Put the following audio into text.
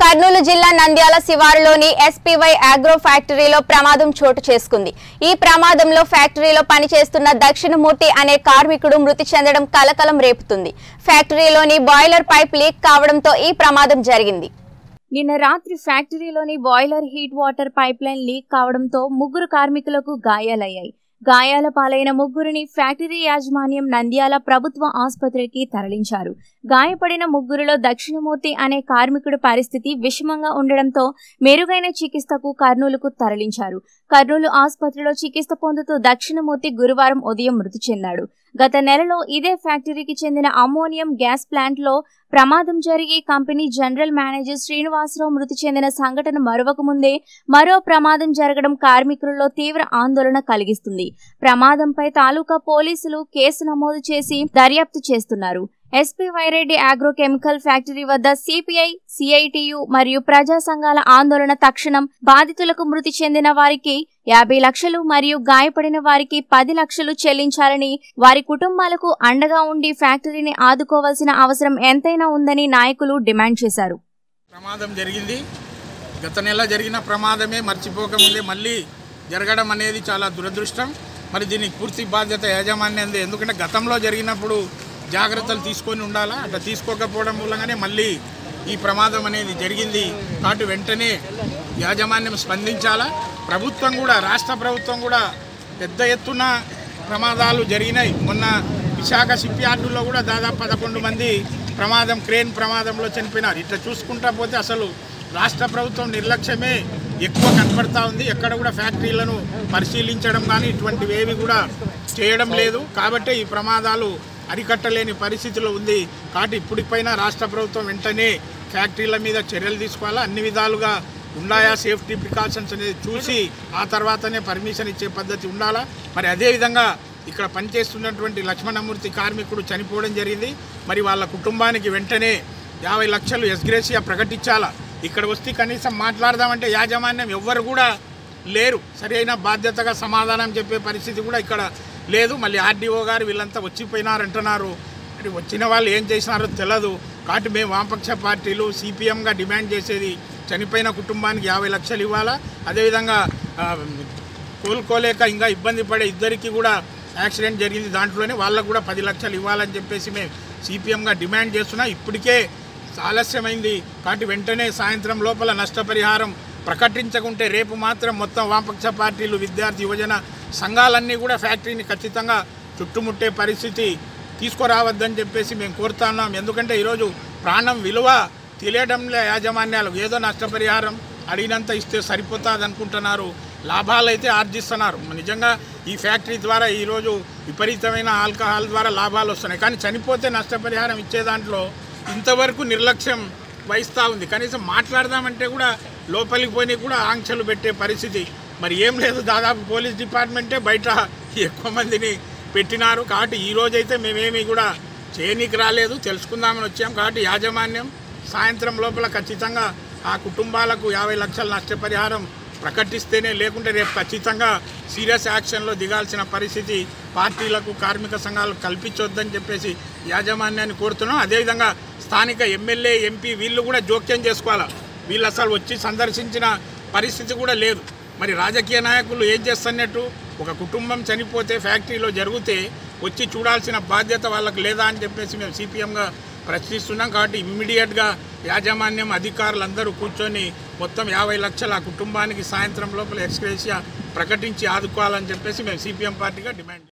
కర్నూలు జిల్లా నంద్యాల శివారులోని SPY agro ఫ్యాక్టరీలో ప్రమాదం చోటు చేసుకుంది ఈ ప్రమాదంలో ఫ్యాక్టరీలో పనిచేస్తున్న దక్షిణమూర్తి అనే కార్మికుడు మృతి చెందడం కలకలం రేపుతుంది ఫ్యాక్టరీలోని బాయిలర్ పైప్ లీక్ కావడంతో ఈ ప్రమాదం జరిగింది నిన్న రాత్రి ఫ్యాక్టరీలోని boiler heat water pipe line leak కావడంతో ముగ్గురు కార్మికులకు గాయాలయ్యాయి గాయాల పాలైన ముగ్గురిని ఫ్యాక్టరీ యాజమాన్యం నంద్యాల ప్రభుత్వ ఆసుపత్రికి తరలించారు గాయపడిన ముగ్గురిలో దక్షిణమూర్తి అనే కార్మికుడి పరిస్థితి విషమంగా ఉండడంతో మెరుగైన చికిత్సకు కర్నూలుకు తరలించారు కర్నూలు ఆసుపత్రిలో చికిత్స పొందుతూ దక్షిణమూర్తి గురువారం ఉదయం మృతి చెందాడు గత నెలలో ఇదే ఫ్యాక్టరీకి చెందిన అమ్మోనియం గ్యాస్ ప్లాంట్లో ప్రమాదం జరిగి కంపెనీ జనరల్ మేనేజర్ శ్రీనివాసరావు మృతి చెందిన సంఘటన మరొకముందే మరో ప్రమాదం జరగడం కార్మికులలో తీవ్ర ఆందోళన కలిగిస్తుంది ప్రమాదంపై తాలూకా పోలీసులు కేసు నమోదు చేసి దర్యాప్తు చేస్తున్నారు SP Y Reddy agro chemical factory వద్ద సిపిఐ సిఐటియు మరియు ప్రజా సంఘాల ఆందోళన తక్షణం బాధితులకు మృతి చెందిన వారికి యాభై లక్షలు మరియు గాయపడిన వారికి పది లక్షలు చెల్లించాలని వారి కుటుంబాలకు అండగా ఉండి ఫ్యాక్టరీని ఆదుకోవాల్సిన అవసరం ఎంతైనా ఉందని నాయకులు డిమాండ్ చేశారు ప్రమాదం జరిగింది గత నెల జరిగిన ప్రమాదమే మర్చిపోకముందే మళ్ళీ జరగడం అనేది చాలా దురదృష్టం మరి దీనికి పూర్తి బాధ్యత యాజమాన్యంది ఎందుకంటే గతంలో జరిగినప్పుడు జాగ్రత్తలు తీసుకొని ఉండాలా అట్లా తీసుకోకపోవడం మూలంగానే మళ్ళీ ఈ ప్రమాదం అనేది జరిగింది కాబట్టి వెంటనే యాజమాన్యం స్పందించాలా ప్రభుత్వం కూడా రాష్ట్ర ప్రభుత్వం కూడా పెద్ద ఎత్తున ప్రమాదాలు జరిగినాయి మొన్న విశాఖ షిప్ యార్డులో కూడా దాదాపు పదకొండు మంది ప్రమాదం క్రేన్ ప్రమాదంలో చనిపోయినారు ఇట్లా చూసుకుంటా పోతే అసలు రాష్ట్ర ప్రభుత్వం నిర్లక్ష్యమే ఎక్కువ కనపడతా ఉంది ఎక్కడ కూడా ఫ్యాక్టరీలను పరిశీలించడం కానీ ఇటువంటివి ఏవి కూడా చేయడం లేదు కాబట్టే ఈ ప్రమాదాలు అరికట్టలేని పరిస్థితిలో ఉంది కాబట్టి ఇప్పటిపైనా రాష్ట్ర ప్రభుత్వం వెంటనే ఫ్యాక్టరీల మీద చర్యలు తీసుకోవాలా అన్ని విధాలుగా ఉన్నాయా సేఫ్టీ ప్రికాషన్స్ అనేది చూసి ఆ తర్వాతనే పర్మిషన్ ఇచ్చే పద్ధతి ఉండాలా మరి అదేవిధంగా ఇక్కడ పనిచేస్తున్నటువంటి లక్ష్మణమూర్తి కార్మికుడు చనిపోవడం జరిగింది మరి వాళ్ళ కుటుంబానికి వెంటనే యాభై లక్షలు ఎస్గ్రేసియా ప్రకటించాలా ఇక్కడ వస్తే కనీసం మాట్లాడదామంటే యాజమాన్యం ఎవ్వరు కూడా లేరు సరైన బాధ్యతగా సమాధానం చెప్పే పరిస్థితి కూడా ఇక్కడ లేదు మళ్ళీ ఆర్డీఓ గారు వీళ్ళంతా వచ్చిపోయినారంటున్నారు మరి వచ్చిన వాళ్ళు ఏం చేసినారో తెలియదు కాబట్టి మేము వామపక్ష పార్టీలు సిపిఎంగా డిమాండ్ చేసేది చనిపోయిన కుటుంబానికి యాభై లక్షలు ఇవ్వాలా అదేవిధంగా ఆ, కోలుకోలేక ఇంకా ఇబ్బంది పడే ఇద్దరికి కూడా యాక్సిడెంట్ జరిగింది దాంట్లోనే వాళ్ళకు కూడా పది లక్షలు ఇవ్వాలని చెప్పేసి మేము సిపిఎంగా డిమాండ్ చేస్తున్నాం ఇప్పటికే ఆలస్యమైంది కాబట్టి వెంటనే సాయంత్రం లోపల నష్టపరిహారం ప్రకటించకుంటే రేపు మాత్రం మొత్తం వామపక్ష పార్టీలు విద్యార్థి యువజన సంఘాలన్నీ కూడా ఫ్యాక్టరీని ఖచ్చితంగా చుట్టుముట్టే పరిస్థితి తీసుకురావద్దని చెప్పేసి మేము కోరుతున్నాం ఎందుకంటే ఈరోజు ప్రాణం విలువ తెలియడంలే యాజమాన్యాలు ఏదో నష్టపరిహారం అడిగినంత ఇస్తే సరిపోతుంది అనుకుంటున్నారు లాభాలు అయితే ఆర్జిస్తున్నారు నిజంగా ఈ ఫ్యాక్టరీ ద్వారా ఈరోజు విపరీతమైన ఆల్కహాల్ ద్వారా లాభాలు వస్తున్నాయి కానీ చనిపోతే నష్టపరిహారం ఇచ్చే దాంట్లో ఇంతవరకు నిర్లక్ష్యం వహిస్తూ ఉంది కనీసం మాట్లాడదామంటే కూడా లోపలికి పోయి కూడా ఆంక్షలు పెట్టే పరిస్థితి మరి ఏం లేదు దాదాపు పోలీస్ డిపార్ట్మెంటే బయట ఎక్కువ మందిని పెట్టినారు కాబట్టి ఈ రోజైతే మేమేమి కూడా చేయనీకి రాలేదు తెలుసుకుందామని వచ్చాం కాబట్టి యాజమాన్యం సాయంత్రం లోపల ఖచ్చితంగా ఆ కుటుంబాలకు యాభై లక్షల నష్టపరిహారం ప్రకటిస్తేనే లేకుంటే రేపు ఖచ్చితంగా సీరియస్ యాక్షన్లో దిగాల్సిన పరిస్థితి పార్టీలకు కార్మిక సంఘాలకు కల్పించొద్దని చెప్పేసి యాజమాన్యాన్ని కోరుతున్నాం అదేవిధంగా స్థానిక ఎమ్మెల్యే ఎంపీ వీళ్ళు కూడా జోక్యం చేసుకోవాలా వీళ్ళు అసలు వచ్చి సందర్శించిన పరిస్థితి కూడా లేదు మరి రాజకీయ నాయకులు ఏం చేస్తున్నట్టు ఒక కుటుంబం చనిపోతే ఫ్యాక్టరీలో జరిగితే వచ్చి చూడాల్సిన బాధ్యత వాళ్ళకు లేదా అని చెప్పేసి మేము సిపిఎంగా ప్రశ్నిస్తున్నాం కాబట్టి ఇమ్మీడియట్గా యాజమాన్యం అధికారులు అందరూ కూర్చొని మొత్తం యాభై లక్షల ఆ కుటుంబానికి సాయంత్రం లోపల ఎక్స్గ్రేషియా ప్రకటించి ఆదుకోవాలని చెప్పేసి మేము సిపిఎం పార్టీగా డిమాండ్